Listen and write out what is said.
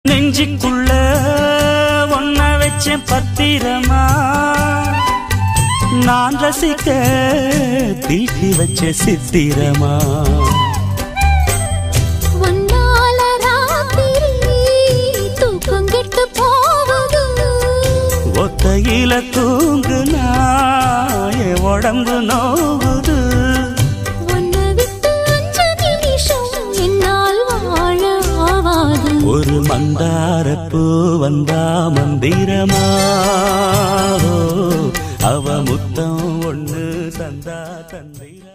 நெஞ்சுக்குள்ள ஒன்ன வச்சேன் பத்திரமா நான் ரசிக்க தீட்டி வச்ச சித்திரமா வந்தால ராத்திரி தூக்கம் கெட்டு போகுது ஒத்தையில தூங்குனா என் உடம்பு நோகுது உன்னை விட்டு அஞ்சு நிமிஷம் என்னால் வாழ ஆவாது ஒரு மந்தாரப்பூ வந்தா மந்திரமா அவ முத்தம் ஒண்ணு தந்தா தந்திரமா